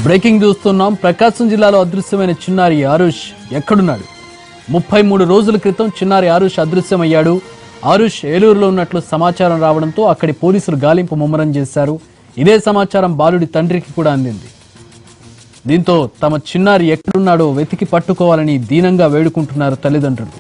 Breaking చూస్తున్నాం ప్రకాశం జిల్లాలో అదృశ్యమైన చిన్నారి ఆరుష్ ఎక్కడున్నాడు ముప్పై మూడు రోజుల క్రితం చిన్నారి ఆరుష్ అదృశ్యమయ్యాడు ఆరుష్ ఏలూరులో ఉన్నట్లు సమాచారం రావడంతో అక్కడి పోలీసులు గాలింపు ముమ్మరం చేశారు ఇదే సమాచారం బాలుడి తండ్రికి కూడా అందింది దీంతో తమ చిన్నారి ఎక్కడున్నాడో వెతికి పట్టుకోవాలని దీనంగా వేడుకుంటున్నారు తల్లిదండ్రులు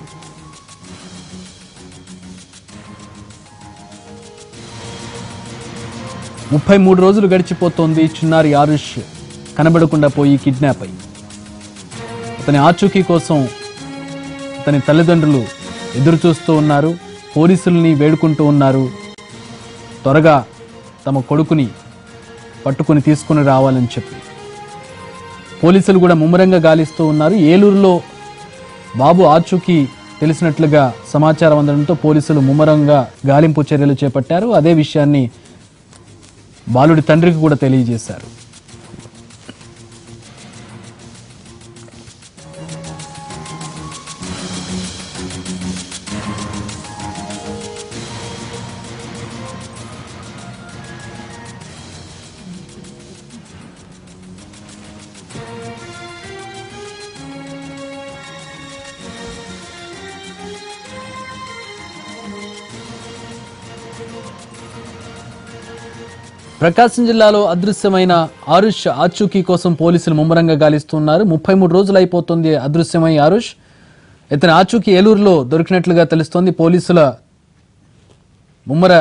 ముప్పై మూడు రోజులు గడిచిపోతోంది చిన్నారి ఆరుష్ కనబడకుండా పోయి కిడ్నాప్ అయి అతని ఆచూకీ కోసం అతని తల్లిదండ్రులు ఎదురు చూస్తూ ఉన్నారు పోలీసుల్ని వేడుకుంటూ ఉన్నారు త్వరగా తమ కొడుకుని పట్టుకుని తీసుకుని రావాలని చెప్పి పోలీసులు కూడా ముమ్మరంగా గాలిస్తూ ఉన్నారు ఏలూరులో బాబు ఆచూకీ తెలిసినట్లుగా సమాచారం అందడంతో పోలీసులు ముమ్మరంగా గాలింపు చర్యలు చేపట్టారు అదే విషయాన్ని బాలుడి తండ్రికి కూడా తెలియజేశారు ప్రకాశం జిల్లాలో అదృశ్యమైన ఆరుష్ ఆచూకీ కోసం పోలీసులు ముమ్మరంగా గాలిస్తున్నారు ముప్పై మూడు రోజులు అయిపోతుంది అదృశ్యమై ఆరుష్ ఇతని ఆచూకీ ఏలూరులో దొరికినట్లుగా తెలుస్తోంది పోలీసుల ముమ్మర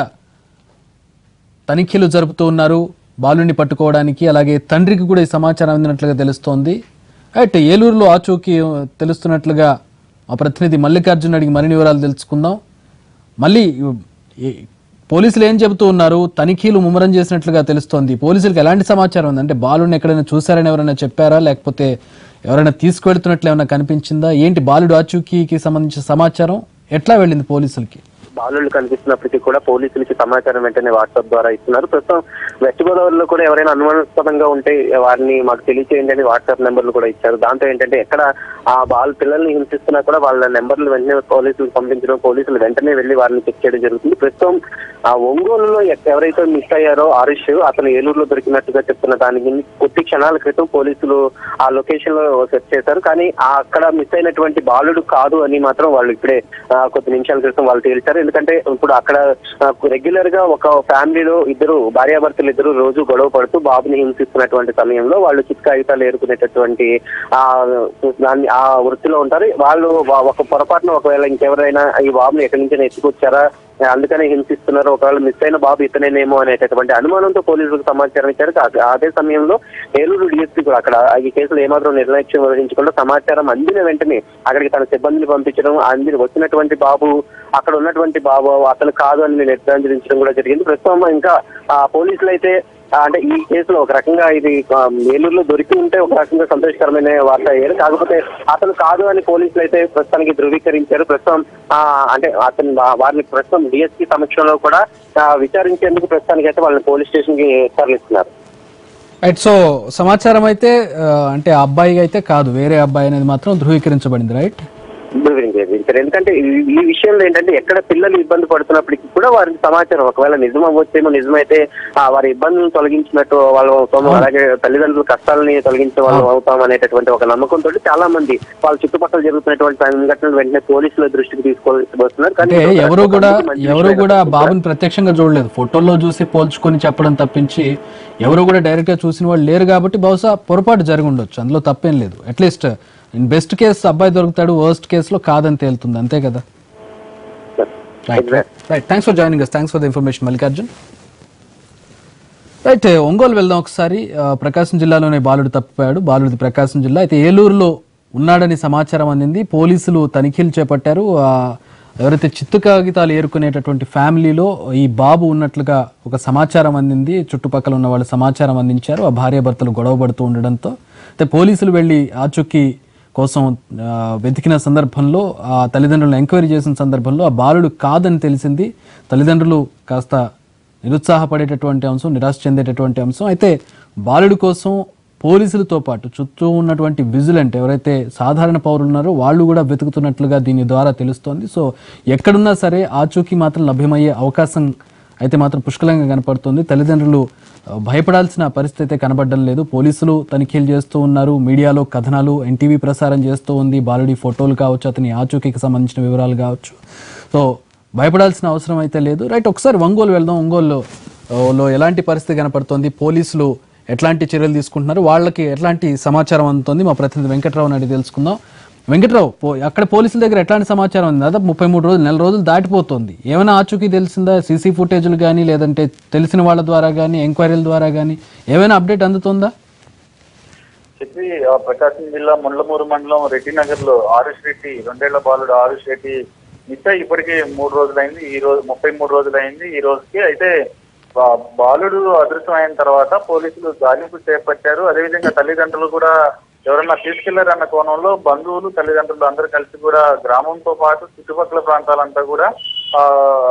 తనిఖీలు జరుపుతూ ఉన్నారు బాలుని పట్టుకోవడానికి అలాగే తండ్రికి కూడా ఈ సమాచారం అందినట్లుగా తెలుస్తోంది అయితే ఏలూరులో ఆచూకీ తెలుస్తున్నట్లుగా మా ప్రతినిధి మల్లికార్జున్ అడిగి మరిన్ని వివరాలు తెలుసుకుందాం మళ్ళీ ఈ- పోలీసులు ఏం చెబుతూ ఉన్నారు తనిఖీలు ముమ్మరం చేసినట్లుగా తెలుస్తోంది పోలీసులకు ఎలాంటి సమాచారం ఉంది అంటే బాలుని ఎక్కడైనా చూసారని ఎవరైనా చెప్పారా లేకపోతే ఎవరైనా తీసుకువెళ్తున్నట్లు ఏమైనా కనిపించిందా ఏంటి బాలుడు ఆచూకీకి సంబంధించిన సమాచారం ఎట్లా వెళ్ళింది పోలీసులకి బాలుళ్ళు కనిపిస్తున్నప్పటికీ కూడా పోలీసులకి సమాచారం వెంటనే వాట్సాప్ ద్వారా ఇస్తున్నారు ప్రస్తుతం వెస్ట్ గోదావరిలో కూడా ఎవరైనా అనుమానాస్పదంగా ఉంటే వారిని మాకు తెలియచేయండి అని వాట్సాప్ నెంబర్లు కూడా ఇచ్చారు దాంతో ఏంటంటే ఎక్కడ ఆ బాల్ పిల్లల్ని హింసిస్తున్నా కూడా వాళ్ళ నెంబర్లు వెంటనే పోలీసులకు పంపించడం పోలీసులు వెంటనే వెళ్లి వారిని చెక్ చేయడం జరుగుతుంది ప్రస్తుతం ఆ ఒంగోలులో ఎక్- ఎవరైతే మిస్ అయ్యారో హరీష్ అతను ఏలూరులో దొరికినట్టుగా చెప్తున్న దానికి కొద్ది క్షణాల క్రితం పోలీసులు ఆ లొకేషన్ లో సెర్చ్ చేశారు కానీ ఆ అక్కడ మిస్ అయినటువంటి బాలుడు కాదు అని మాత్రం వాళ్ళు ఇప్పుడే ఆ, కొద్ది నిమిషాల క్రితం వాళ్ళు తేల్చారు ఎందుకంటే ఇప్పుడు అక్కడ రెగ్యులర్ గా ఒక ఫ్యామిలీలో ఇద్దరు భార్యాభర్తలు ఇద్దరు రోజు గొడవ పడుతూ బాబుని హింసిస్తున్నటువంటి సమయంలో వాళ్ళు చిక్క కాగితాలు ఏరుకునేటటువంటి ఆ దాన్ని ఆ వృత్తిలో ఉంటారు వాళ్ళు వా- ఒక పొరపాటున ఒకవేళ ఇంకెవరైనా ఈ బాబుని ఎక్కడి నుంచి ఎత్తుకొచ్చారా అందుకనే హింసిస్తున్నారు ఒకవేళ మిస్ అయిన బాబు ఇతనేనేమో అనేటటువంటి అనుమానంతో పోలీసులకు సమాచారం ఇచ్చారు కా- అదే సమయంలో ఏలూరు డిఎస్పీ కూడా అక్కడ ఈ కేసులో ఏమాత్రం నిర్లక్ష్యం వహించకుండా సమాచారం అందిన వెంటనే అక్కడికి తన సిబ్బందిని పంపించడం అంది వచ్చినటువంటి బాబు అక్కడ ఉన్నటువంటి బాబు అతను కాదు అని నిర్ధారించడం కూడా జరిగింది ప్రస్తుతం ఇంకా ఆ, పోలీసులు అయితే ఆ, అంటే ఈ కేసులో ఒక రకంగా ఇది ఆ, ఏలూరులో దొరికి ఉంటే ఒక రకంగా సంతోషకరమైన వార్త అయ్యారు కాకపోతే అతను కాదు అని పోలీసులు అయితే ప్రస్తుతానికి ధృవీకరించారు ప్రస్తుతం ఆ, అంటే అతను వా- వారిని ప్రస్తుతం డిఎస్పీ సమక్షంలో కూడా ఆ, విచారించేందుకు ప్రస్తుతానికి అయితే వాళ్ళని పోలీస్ స్టేషన్ కి తరలిస్తున్నారు రైట్ సో సమాచారం అయితే ఆ, అంటే ఆ అబ్బాయి అయితే కాదు వేరే అబ్బాయి అనేది మాత్రం ధృవీకరించబడింది రైట్ ధృవీకరించారు ఎందుకంటే ఈ- ఈ విషయంలో ఏంటంటే ఎక్కడ పిల్లలు ఇబ్బంది పడుతున్నప్పటికీ కూడా వారికి సమాచారం ఒకవేళ నిజం అవ్వచ్చేమో నిజమైతే ఆ, వారి ఇబ్బందులను తొలగించినట్టు వాళ్ళు అవుతాము అలాగే తల్లిదండ్రుల కష్టాలని తొలగించే వాళ్ళు అవుతాం అనేటటువంటి ఒక నమ్మకంతో చాలా మంది వాళ్ళ చుట్టుపక్కల జరుగుతున్నటువంటి సంఘటనలు వెంటనే పోలీసుల దృష్టికి తీసుకొస్తున్నారు కానీ అంటే ఇది ఒక ఎవరు కూడా మంచి ఎవరు విషయం కూడా అయినప్పటికీ బాబుని ప్రత్యక్షంగా చూడలేదు ఫోటోల్లో చూసి పోల్చుకొని చెప్పడం తప్పించి ఎవరు కూడా డైరెక్ట్ గా చూసిన వాళ్ళు లేరు కాబట్టి బహుశా పొరపాటు జరిగి ఉండొచ్చు అందులో తప్పేం లేదు అట్లీస్ట్ ఇన్ బెస్ట్ కేసు అబ్బాయి దొరుకుతాడు వర్స్ట్ కేసులో కాదని తేలుతుంది అంతే కదా right right thanks for joining us thanks for the information Mallikarjun right Ongole వెళ్దాం ఒకసారి ఆ, ప్రకాశం జిల్లాలోనే బాలుడు తప్పిపోయాడు బాలుడిది ప్రకాశం జిల్లా అయితే ఏలూరులో ఉన్నాడని సమాచారం అందింది పోలీసులు తనిఖీలు చేపట్టారు ఆ, ఎవరైతే చిత్తు కాగితాలు ఏరుకునేటటువంటి ఫ్యామిలీలో ఈ బాబు ఉన్నట్లుగా ఒక సమాచారం అందింది చుట్టుపక్కల ఉన్న వాళ్ళు సమాచారం అందించారు ఆ భార్యాభర్తలు గొడవ పడుతూ ఉండడంతో అయితే పోలీసులు వెళ్ళి ఆచూకీ కోసం ఆ, వెతికిన సందర్భంలో ఆ తల్లిదండ్రులను ఎంక్వైరీ చేసిన సందర్భంలో ఆ బాలుడు కాదని తెలిసింది తల్లిదండ్రులు కాస్త నిరుత్సాహపడేటటువంటి అంశం నిరాశ చెందేటటువంటి అంశం అయితే బాలుడి కోసం పోలీసులతో పాటు చుట్టూ ఉన్నటువంటి విజిలెంట్ ఎవరైతే సాధారణ పౌరులు ఉన్నారో వాళ్ళు కూడా వెతుకుతున్నట్లుగా దీని ద్వారా తెలుస్తోంది సో ఎక్కడున్నా సరే ఆచూకీ మాత్రం లభ్యమయ్యే అవకాశం అయితే మాత్రం పుష్కలంగా కనపడుతుంది తల్లిదండ్రులు ఆ, భయపడాల్సిన పరిస్థితి అయితే కనబడడం లేదు పోలీసులు తనిఖీలు చేస్తూ ఉన్నారు మీడియాలో కథనాలు ఎన్టీవీ ప్రసారం చేస్తూ ఉంది బాలుడి ఫోటోలు కావచ్చు అతని ఆచూకీకి సంబంధించిన వివరాలు కావచ్చు సో భయపడాల్సిన అవసరం అయితే లేదు రైట్ ఒకసారి ఒంగోలు వెళ్దాం ఒంగోలు ఆ, లో ఎలాంటి పరిస్థితి కనపడుతోంది పోలీసులు ఎట్లాంటి చర్యలు తీసుకుంటున్నారు వాళ్ళకి ఎట్లాంటి సమాచారం అందుతుంది మా ప్రతినిధి వెంకట్రావు అడిగి తెలుసుకుందాం వెంకట్రావు పో- అక్కడ పోలీసుల దగ్గర ఎట్లాంటి సమాచారం ఉంది దాదాపు ముప్పై మూడు రోజులు నెల రోజులు దాటిపోతుంది ఏమైనా ఆచూకీ తెలిసిందా సీసీ ఫుటేజ్లు కానీ లేదంటే తెలిసిన వాళ్ళ ద్వారా కానీ ఎంక్వైరీల ద్వారా కానీ ఏమైనా అప్డేట్ అందుతుందా చెప్పి ఆ ప్రకాశం జిల్లా ముండ్లమూరు మండలం రెడ్డి నగర్ లో ఆరుష్ రెడ్డి రెండేళ్ల బాలుడు ఆరుష్ రెడ్డి మిస్ అయ్యి ఇప్పటికి మూడు రోజులైంది ఈ రోజు ముప్పై మూడు రోజులైంది ఈ రోజుకి అయితే బా- బాలుడు అదృశ్యం అయిన తర్వాత పోలీసులు గాలింపు చేపట్టారు అదేవిధంగా తల్లిదండ్రులు కూడా ఎవరన్నా తీసుకెళ్లారన్న కోణంలో బంధువులు తల్లిదండ్రులు అందరూ కలిసి కూడా గ్రామంతో పాటు చుట్టుపక్కల ప్రాంతాలంతా కూడా ఆ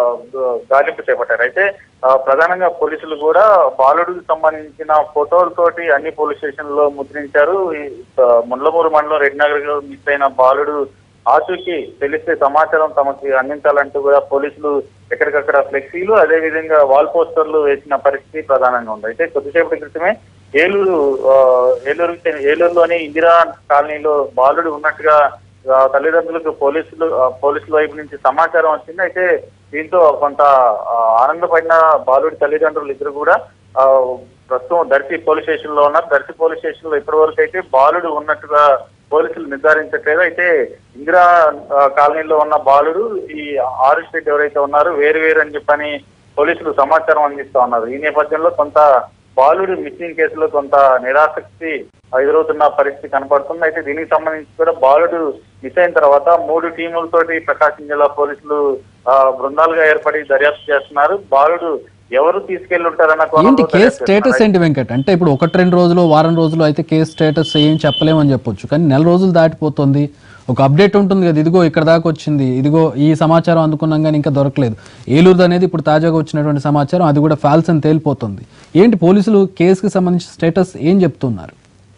గాలింపు చేపట్టారు అయితే ఆ, ప్రధానంగా పోలీసులు కూడా బాలుడికి సంబంధించిన ఫోటోలతోటి అన్ని పోలీస్ స్టేషన్ లో ముద్రించారు ఈ ఆ, ముండ్లమూరు మండలం రెడ్డినగర్ లో మిస్ అయిన బాలుడు ఆచూకీ తెలిస్తే సమాచారం తమకి అందించాలంటూ కూడా పోలీసులు ఎక్కడికక్కడ ఫ్లెక్సీలు అదే విధంగా వాల్ పోస్టర్లు వేసిన పరిస్థితి ప్రధానంగా ఉంది అయితే కొద్దిసేపటి క్రితమే ఏలూరు ఆ, ఏలూరు ఏలూరులోని ఇందిరా కాలనీలో బాలుడు ఉన్నట్టుగా ఆ, తల్లిదండ్రులకు పోలీసులు ఆ, పోలీసుల వైపు నుంచి సమాచారం వచ్చింది అయితే దీంతో కొంత ఆ, ఆనందపడిన బాలుడి తల్లిదండ్రులు ఇద్దరు కూడా ఆ, ప్రస్తుతం దర్శి పోలీస్ స్టేషన్ లో ఉన్నారు దర్శి పోలీస్ స్టేషన్ లో ఇప్పటి వరకు అయితే బాలుడు ఉన్నట్టుగా పోలీసులు నిర్ధారించట్లేదు అయితే ఇందిరా ఆ, కాలనీలో ఉన్న బాలుడు ఈ ఆరు స్టేట్ ఎవరైతే ఉన్నారో వేరు వేరు అని చెప్పని పోలీసులు సమాచారం అందిస్తా ఉన్నారు ఈ నేపథ్యంలో కొంత బాలుడు మిస్సింగ్ కేసులో కొంత నిరాసక్తి ఎదురవుతున్న పరిస్థితి కనపడుతుంది అయితే దీనికి సంబంధించి కూడా బాలుడు మిస్ అయిన తర్వాత మూడు టీములతోటి ప్రకాశం జిల్లా పోలీసులు ఆ, బృందాలుగా ఏర్పడి దర్యాప్తు చేస్తున్నారు బాలుడు ఎవరు తీసుకెళ్లి ఉంటారన్న ఏంటి కోణంలో కేసు దర్యాప్తు స్టేటస్ చేస్తున్నారు. ఏంటి వెంకట్ అంటే ఇప్పుడు ఒకటి రెండు రోజులు వారం రోజులు అయితే కేసు స్టేటస్ ఏం చెప్పలేమని చెప్పొచ్చు కానీ నెల రోజులు దాటిపోతుంది ఒక అప్డేట్ ఉంటుంది కదా ఇదిగో ఇక్కడ దాకా వచ్చింది ఇదిగో ఈ సమాచారం అందుకున్నాం కానీ ఇంకా దొరకలేదు ఏలూరు అనేది ఇప్పుడు తాజాగా వచ్చినటువంటి సమాచారం అది కూడా ఫాల్స్ అని తేలిపోతుంది ఏంటి పోలీసులు కేసుకి సంబంధించిన స్టేటస్ ఏం చెప్తున్నారు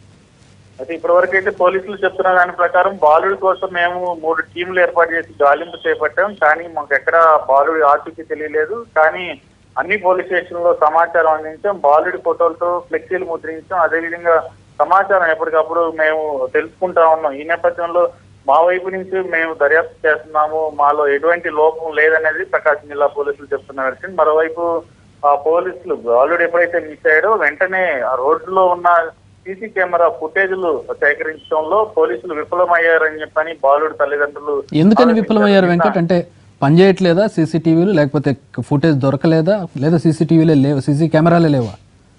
అయితే ఇప్పటి వరకు అయితే పోలీసులు చెప్తున్న దాని ప్రకారం బాలుడి కోసం మేము మూడు టీంలు ఏర్పాటు చేసి గాలింపు చేపట్టాం కానీ మాకు ఎక్కడ బాలుడి ఆచూకీ తెలియలేదు కానీ అన్ని పోలీస్ స్టేషన్ లో సమాచారం అందించాం బాలుడి ఫోటోలతో ఫ్లెక్సీలు ముద్రించాం అదేవిధంగా సమాచారం ఎప్పటికప్పుడు మేము తెలుసుకుంటా ఉన్నాం ఈ నేపథ్యంలో మా వైపు నుంచి మేము దర్యాప్తు చేస్తున్నాము మాలో ఎటువంటి లోపం లేదనేది ప్రకాశం జిల్లా పోలీసులు చెప్తున్న విషయం మరోవైపు ఆ పోలీసులు బాలుడు ఎప్పుడైతే మిస్ అయ్యాడో వెంటనే ఆ రోడ్డులో ఉన్న సీసీ కెమెరా ఫుటేజ్లు సేకరించడంలో పోలీసులు విఫలమయ్యారని చెప్పని బాలుడు తల్లిదండ్రులు ఎందుకని విఫలమయ్యారు వెంకట్ అంటే పనిచేయట్లేదా సీసీటీవీలు లేకపోతే ఫుటేజ్ దొరకలేదా లేదా సీసీటీవీలే లేవు సీసీ కెమెరాలే లేవా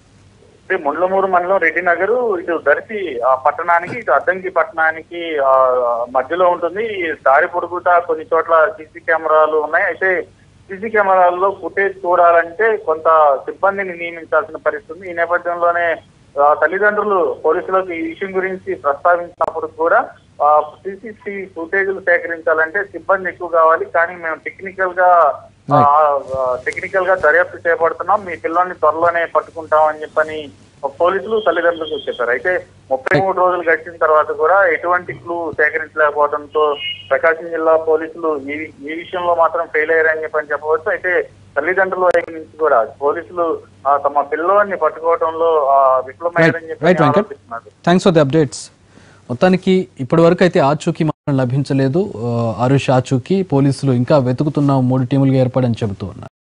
అంటే ముండ్లమూరు మండలం రెడ్డి నగర్ ఇటు దర్శి ఆ పట్టణానికి ఇటు అద్దంకి పట్టణానికి ఆ మధ్యలో ఉంటుంది ఈ దారి పొడుగుతా కొన్ని చోట్ల సీసీ కెమెరాలు ఉన్నాయి అయితే సీసీ కెమెరాల్లో ఫుటేజ్ చూడాలంటే కొంత సిబ్బందిని నియమించాల్సిన పరిస్థితి ఉంది ఈ నేపథ్యంలోనే ఆ, తల్లిదండ్రులు పోలీసులకు ఈ విషయం గురించి ప్రస్తావించినప్పుడు కూడా సీసీటీవీ ఫుటేజ్లు సేకరించాలంటే సిబ్బంది ఎక్కువ కావాలి కానీ మేము టెక్నికల్ గా టెక్నికల్ గా దర్యాప్తు చేపడుతున్నాం మీ పిల్లల్ని త్వరలోనే పట్టుకుంటాం అని చెప్పని పోలీసులు తల్లిదండ్రులకు చెప్పారు అయితే ముప్పై మూడు రోజులు గడిచిన తర్వాత కూడా ఎటువంటి క్లూ సేకరించలేకపోవడంతో ప్రకాశం జిల్లా పోలీసులు ఈ ఈ విషయంలో మాత్రం ఫెయిల్ అయ్యారని చెప్పని చెప్పవచ్చు అయితే తల్లిదండ్రుల వైపు నుంచి కూడా పోలీసులు ఆ, తమ పిల్లోని పట్టుకోవడంలో ఆ, విఫలమయ్యారని రైట్ చెప్పి వెంకట్ ఆరోపిస్తున్నారు థ్యాంక్స్ ఫర్ ది అప్డేట్స్ మొత్తానికి ఇప్పటి వరకు అయితే ఆచూకీ మాత్రం లభించలేదు ఆ, ఆరుష్ ఆచూకీ పోలీసులు ఇంకా వెతుకుతున్న మూడు టీములుగా ఏర్పడని చెబుతూ ఉన్నారు